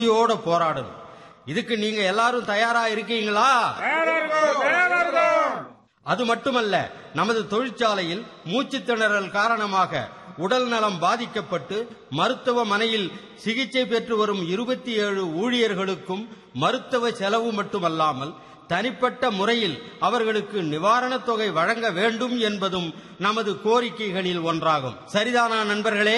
யோட போராடணும் இதுக்கு நீங்க எல்லாரும் தயாரா இருக்கீங்களா அது மட்டுமல்ல நமது தொழிற்சாலையில் மூச்சுத் திணறல் காரணமாக உடல் நலம் பாதிக்கப்பட்டு மருத்துவமனையில் சிகிச்சை பெற்று வரும் இருபத்தி ஏழு ஊழியர்களுக்கும் மருத்துவ செலவு மட்டுமல்லாமல் தனிப்பட்ட முறையில் அவர்களுக்கு நிவாரணத் தொகை வழங்க வேண்டும் என்பதும் நமது கோரிக்கைகளில் ஒன்றாகும் சரிதானா நண்பர்களே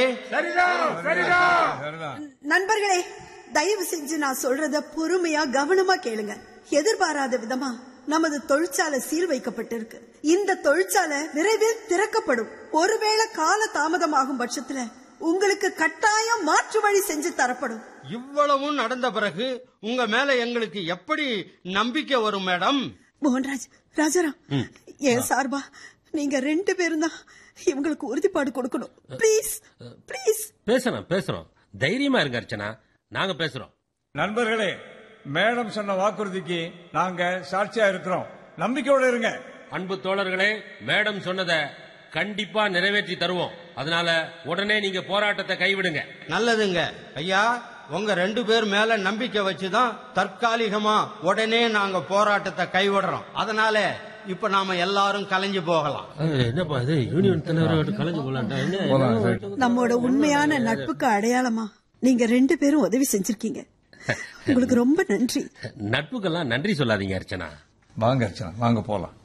நண்பர்களே தயவு செஞ்சு நான் சொல்றத பொறுமையா கவனமா கேளுங்க எதிர்பாராத விதமா நமது தொழிற்சாலை சீல் வைக்கப்பட்டிருக்கு இந்த தொழிற்சாலை விரைவில் திறக்கப்படும் ஒருவேளை கால தாமதமாகும் பட்சத்துல உங்களுக்கு கட்டாயம் மாற்று வழி செஞ்சு தரப்படும் இவ்வளவும் நடந்த பிறகு உங்க மேல எங்களுக்கு எப்படி நம்பிக்கை வரும் மேடம் மோகன்ராஜ் ராஜாராம் ஏன் சார்பா நீங்க ரெண்டு பேரும் தான் இவங்களுக்கு உறுதிப்பாடு கொடுக்கணும் ப்ளீஸ் ப்ளீஸ் பேசுறோம் பேசுறோம் தைரியமா இருங்க அர்ச்சனா நாங்க பேசுறோம் நண்பர்களே மேடம் சொன்ன வாக்குறுதிக்கு நாங்க சாட்சியா இருக்கிறோம் நம்பிக்கையோட இருங்க அன்பு தோழர்களே மேடம் சொன்னதை கண்டிப்பா நிறைவேற்றி தருவோம் அதனால உடனே நீங்க போராட்டத்தை கைவிடுங்க நல்லதுங்க ஐயா உங்க ரெண்டு பேர் மேல நம்பிக்கை வச்சுதான் தற்காலிகமா உடனே நாங்க போராட்டத்தை கைவிடுறோம் அதனால இப்ப நாம எல்லாரும் கலைஞ்சு போகலாம் என்னப்பா இது யூனியன் தலைவர் கலைஞ்சு போலான்டா நம்மோட உண்மையான நட்புக்கு அடையாளமா நீங்க ரெண்டு பேரும் உதவி செஞ்சிருக்கீங்க உங்களுக்கு ரொம்ப நன்றி நட்புக்கெல்லாம் நன்றி சொல்லாதீங்க அர்ச்சனா வாங்க அர்ச்சனா வாங்க போலாம்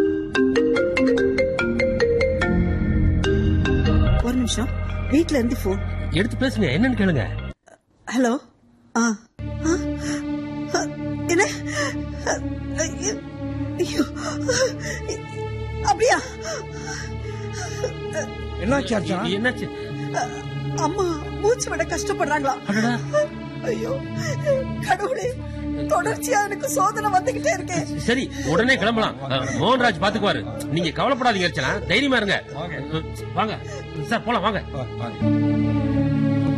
ஒரு நிமிஷம் வீட்ல இருந்து போன் எடுத்து பேசுங்க என்னன்னு கேளுங்க ஹலோ ஆ ஆ? அ, என்ன அ, ஐயோ. அப்படியா என்னாச்சு அர்ச்சனா என்னாச்சு அ, அம்மா மூச்சு விட கஷ்டப்படுறாங்களா அடடா. ஐயோ கடவுளே தொடர்ச்சியா எனக்கு சோதனை வந்துகிட்டே இருக்கே சரி உடனே கிளம்பலாம் அஹ், மோகன்ராஜ் பாத்துக்குவாரு நீங்க கவலைப்படாதீங்க அர்ச்சனா தைரியமா இருங்க அஹ், வாங்க சார் போலாம் வாங்க வா, வாங்க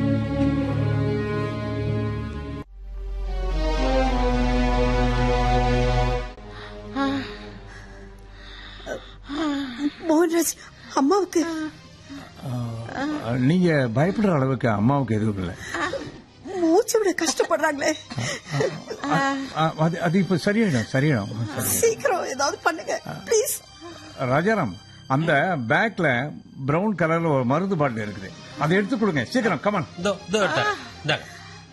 மோகன்ராஜ் அம்மாவுக்கு நீங்க பயப்படுற அளவுக்கு அம்மாவுக்கு எதுவும் இல்லை மூச்சு விட கஷ்டப்படுறாங்களே அது அது இப்ப சரியாயிடும் சரியாயிடும் சரி. சீக்கிரம் ஏதாவது பண்ணுங்க ப்ளீஸ் ராஜாராம் அந்த பேக்ல பிரவுன் கலர்ல ஒரு மருந்து பாட்டில் இருக்குது அதை எடுத்து கொடுங்க சீக்கிரம் கமன் இதோ இதோ எடுத்தாங்க. இந்தாங்க.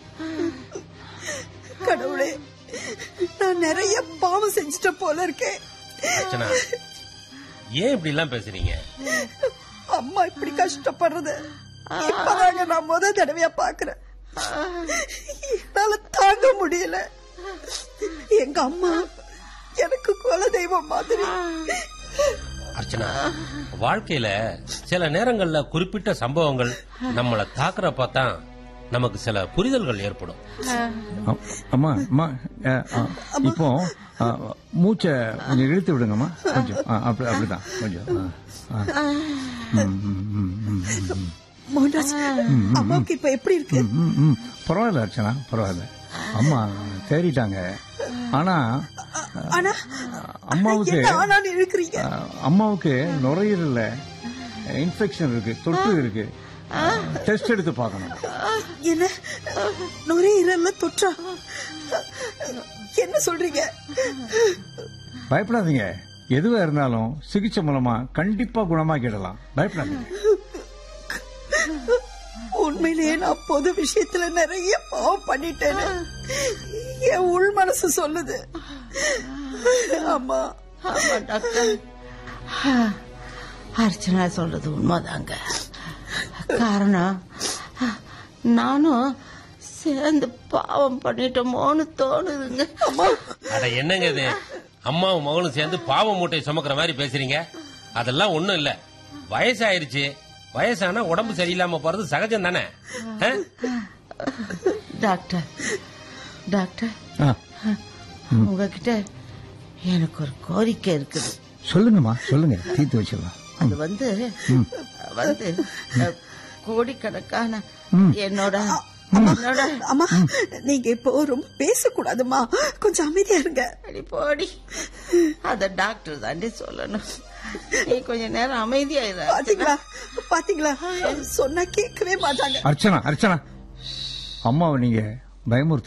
கடவுளே நான் நிறைய பாவம் செஞ்சுட்ட போல இருக்கேன் அர்ச்சனா ஏன் இப்படி எல்லாம் பேசுறீங்க அம்மா இப்படி கஷ்டப்படுறது இப்பதாங்க நான் முத தடவையா பாக்குறேன் என்னால தாங்க முடியல எங்க அம்மா எனக்கு குல தெய்வம் மாதிரி அர்ச்சனா வாழ்க்கையில சில நேரங்கள்ல குறிப்பிட்ட சம்பவங்கள் நம்மள தாக்குறப்ப தான் நமக்கு சில புரிதல்கள் ஏற்படும் அ- அம்மா அம்மா அ, அ, இப்போ அ, மூச்சை கொஞ்சம் இழுத்து விடுங்கம்மா கொஞ்சம் அ, அப்படி அப்படிதான் கொஞ்சம் அ, அ. ம், ம், ம், ம், ம். மோகன்ராஜ் அம்மாவுக்கு இப்ப எப்படி இருக்கு ம், ம். பரவாயில்ல அர்ச்சனா பரவாயில்ல அம்மா தேறிட்டாங்க ஆனா ஆனா அம்மாவுக்கு என்ன ஆனான்னு இழுக்கிறீங்க அ, அம்மாவுக்கு நுரையீரல்ல இன்ஃபெக்ஷன் இருக்கு தொற்று இருக்கு டெஸ்ட் எடுத்து பார்க்கணும் என்ன நுரையீரல்ல தொற்றா என்ன சொல்றீங்க பயப்படாதீங்க எதுவா இருந்தாலும் சிகிச்சை மூலமா கண்டிப்பா குணமாக்கிடலாம் பயப்படாதீங்க உண்மையிலேயே நான் பொது விஷயத்துல நிறைய பாவம் பண்ணிட்டேன்னு என் உள் மனசு சொல்லுது அம்மா ஆமா டாக்டர் ஆ, அர்ச்சனா சொல்றது உண்மைதாங்க காரணம் ஆ, நானும் சேர்ந்து பாவம் பண்ணிட்டோமோன்னு தோணுதுங்க அட என்னங்க இது அம்மாவும் மகளும் சேர்ந்து பாவ மூட்டை சுமக்கிற மாதிரி பேசுறீங்க அதெல்லாம் ஒண்ணும் இல்ல வயசாயிருச்சு வயசானா உடம்பு சரியில்லாம போறது சகஜம் தானே ஆ? டாக்டர் டாக்டர் ஆ, உங்ககிட்ட எனக்கு ஒரு கோரிக்கை இருக்குது சொல்லுங்கம்மா சொல்லுங்க தீர்த்து வச்சிடலாம் அது வந்து வந்து அஹ், கோடிக்கணக்கான என்னோட என்னோட அம்மா நீங்க இப்போ ரொம்ப பேசக்கூடாதும்மா கொஞ்சம் அமைதியா இருங்க அடி போடி அத டாக்டர் தாண்டி சொல்லணும் நீ கொஞ்ச நேரம் அமைதியா இரு அர்ச்சனா. பாத்தீங்களா பாத்தீங்களா சொன்னா கேட்கவே மாட்டாங்க அர்ச்சனா அர்ச்சனா அம்மாவை நீங்க பயமுறுத்து